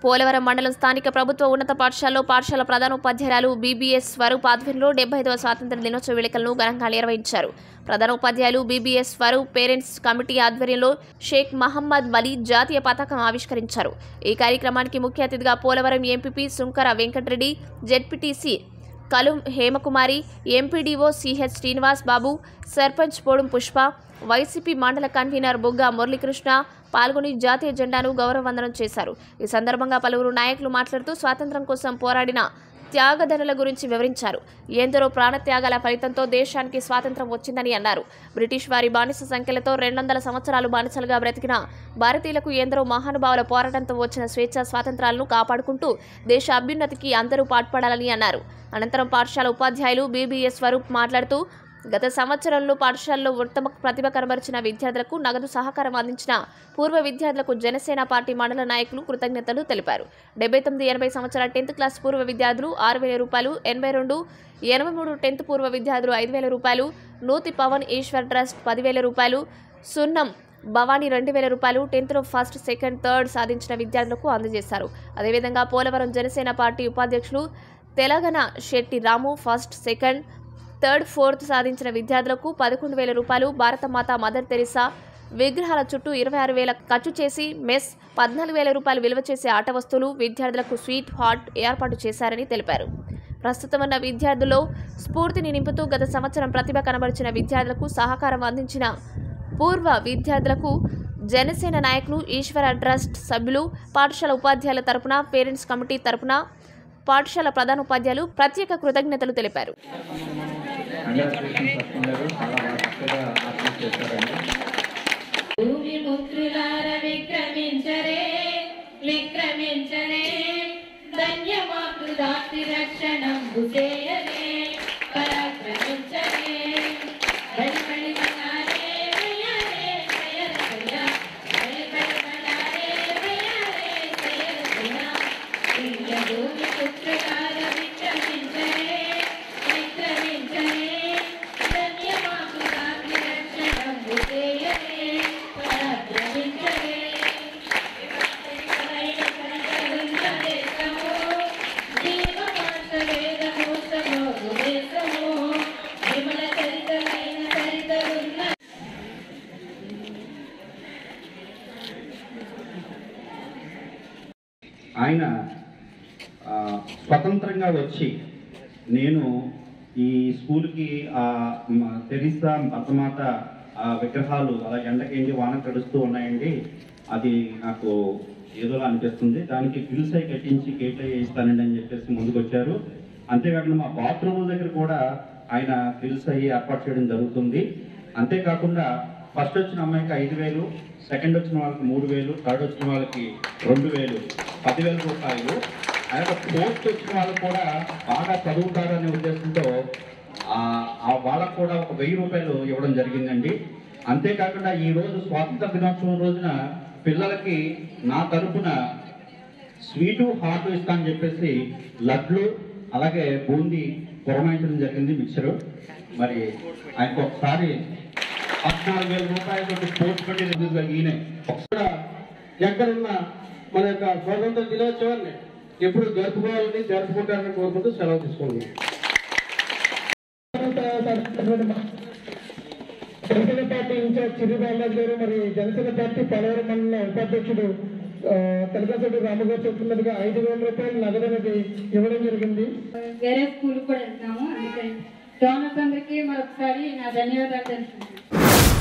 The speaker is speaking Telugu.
పోలవరం మండలం స్థానిక ప్రభుత్వ ఉన్నత పాఠశాలలో పాఠశాల ప్రధానోపాధ్యాయురాలు బీబీఎస్ స్వరూప్ ఆధ్వర్యంలో డెబ్బై ఐదవ స్వాతంత్ర దినోత్సవ వేడుకలను ఘనంగా నిర్వహించారు ప్రధానోపాధ్యాయులు బీబీఎస్ స్వరూప్ పేరెంట్స్ కమిటీ ఆధ్వర్యంలో షేక్ మహమ్మద్ వలీ జాతీయ పతాకం ఆవిష్కరించారు ఈ కార్యక్రమానికి ముఖ్య అతిథిగా Polavaram MPP Sunkara Venkatareddy ZPTC Kalum Hemakumari MPDO CH Srinivas Babu sarpanch Podum Pushpa YCP మండల కన్వీనర్ బుగ్గ మురళీకృష్ణ పాల్గొని జాతీయ జెండాను గౌరవవందనం చేశారు ఈ సందర్భంగా పలువురు నాయకులు మాట్లాడుతూ స్వాతంత్ర్యం కోసం పోరాడిన త్యాగధనుల గురించి వివరించారు ఎందరో ప్రాణత్యాగాల ఫలితంతో దేశానికి స్వాతంత్రం వచ్చిందని అన్నారు బ్రిటిష్ వారి బానిస సంఖ్యలతో రెండు వందల సంవత్సరాలు బానిసలుగా బ్రతికిన భారతీయులకు ఎందరో మహానుభావుల పోరాటంతో వచ్చిన స్వేచ్ఛ స్వాతంత్రాలను కాపాడుకుంటూ దేశ అభ్యున్నతికి అందరూ పాటుపడాలని అన్నారు అనంతరం పాఠశాల ఉపాధ్యాయులు బీబీఎస్ స్వరూప్ మాట్లాడుతూ గత సంవత్సరంలో పాఠశాలలో ఉత్తమ ప్రతిభ కనబరిచిన విద్యార్థులకు నగదు సహకారం అందించిన పూర్వ విద్యార్థులకు జనసేన పార్టీ మండల నాయకులు కృతజ్ఞతలు తెలిపారు డెబ్బై తొమ్మిది ఎనభై సంవత్సరాల టెన్త్ క్లాస్ పూర్వ విద్యార్థులు ఆరు వేల రూపాయలు ఎనభై రెండు ఎనభై మూడు టెన్త్ పూర్వ విద్యార్థులు ఐదు వేల రూపాయలు నూతి పవన్ ఈశ్వర్ ట్రస్ట్ పదివేల రూపాయలు సున్నం భవానీ రెండు వేల రూపాయలు టెన్త్లో ఫస్ట్ సెకండ్ థర్డ్ సాధించిన విద్యార్థులకు అందజేశారు అదేవిధంగా పోలవరం జనసేన పార్టీ ఉపాధ్యక్షులు Telangana Shetty Ramu first second third fourth సాధించిన విద్యార్థులకు పదకొండు వేల రూపాయలు భారతమాత మదర్ తెరిసా విగ్రహాల చుట్టూ ఇరవై ఆరు వేల ఖర్చు చేసి మెస్ పద్నాలుగు వేల రూపాయలు విలువ చేసే ఆట వస్తువులు విద్యార్థులకు స్వీట్ హాట్ ఏర్పాటు చేశారని తెలిపారు ప్రస్తుతం ఉన్న విద్యార్థుల్లో స్ఫూర్తిని నింపుతూ గత సంవత్సరం ప్రతిభ కనబరిచిన విద్యార్థులకు సహకారం అందించిన పూర్వ విద్యార్థులకు జనసేన నాయకులు ఈశ్వర ట్రస్ట్ సభ్యులు పాఠశాల ఉపాధ్యాయుల తరపున పేరెంట్స్ కమిటీ తరపున పాఠశాల ప్రధానోపాధ్యాయులు ప్రత్యేక కృతజ్ఞతలు తెలిపారు కంగ్రాచులేషన్స్ చెప్తున్నారు చాలా బాగా చక్కగా ఆర్టిస్ట్ చేశారండి భూమి ముద్రులార విక్రమించరే విక్రమించరే ధన్యమాకు దాతి రక్షణం భుజేయరే పరాక్రమించరే బలి బలి మనారే భయారే భయర భయ బలి బలి మనారే భయారే భయర భయ ఇంద్ర భూమి పుత్రులార విక్రమించరే విక్రమించరే ధన్యమాకు దాతి రక్షణం భుజేయరే పరాక్రమించరే ఆయన ఆ, స్వతంత్రంగా వచ్చి నేను ఈ స్కూల్కి ఆ, మ- తెరిసా భర్తమాత ఆ విగ్రహాలు అలా ఎండకేంటి వాన కడుస్తూ ఉన్నాయండి అది నాకు ఏదోలా అనిపిస్తుంది దానికి బిల్స్ అయి కట్టించి కేటాయి ఇస్తానండి అని చెప్పేసి ముందుకు వచ్చారు అంతేకాకుండా మా బాత్రూమ్ దగ్గర కూడా ఆయన బిల్స్ అయ్యి ఏర్పాటు చేయడం జరుగుతుంది అంతేకాకుండా ఫస్ట్ వచ్చిన అమ్మాయికి ఐదు వేలు సెకండ్ వచ్చిన వాళ్ళకి మూడు వేలు థర్డ్ వచ్చిన వాళ్ళకి రెండు వేలు పదివేల రూపాయలు ఆ యొక్క ఫోర్త్ వచ్చిన వాళ్ళకి కూడా బాగా చదువుతారు అనే ఉద్దేశంతో ఆ ఆ వాళ్ళకు కూడా ఒక వెయ్యి రూపాయలు ఇవ్వడం జరిగిందండి అంతేకాకుండా ఈ రోజు స్వాతంత్ర దినోత్సవం రోజున పిల్లలకి నా తరపున స్వీటు హాట్ ఇస్తా అని చెప్పేసి లడ్లు అలాగే బూందీ పురమాయించడం జరిగింది మిక్చరు మరి ఆయనకు ఒకసారి పద్నాలుగు వేల రూపాయలతో స్పోర్ట్స్ బండి రిలీజ్ ఈయనే కూడా ఎక్కడున్నా మన యొక్క స్వాతంత్ర దినోత్సవాన్ని ఎప్పుడు జరుపుకోవాలని జరుపుకుంటారని కోరుకుంటూ సెలవు తీసుకుంటున్నాం జనసేన పార్టీ ఇన్ఛార్జ్ చిరు బాలరాజు గారు మరి జనసేన పార్టీ పోలవరం మండల ఉపాధ్యక్షుడు తెలకసోటి రాము గారు చెప్తున్నట్టుగా ఐదు వేల రూపాయలు నగదు అనేది ఇవ్వడం జరిగింది వేరే స్కూల్ కూడా వెళ్తున్నాము అందుకని డోనర్స్ అందరికీ మరొకసారి నా ధన్యవాదాలు తెలుసుకుంటున్నాను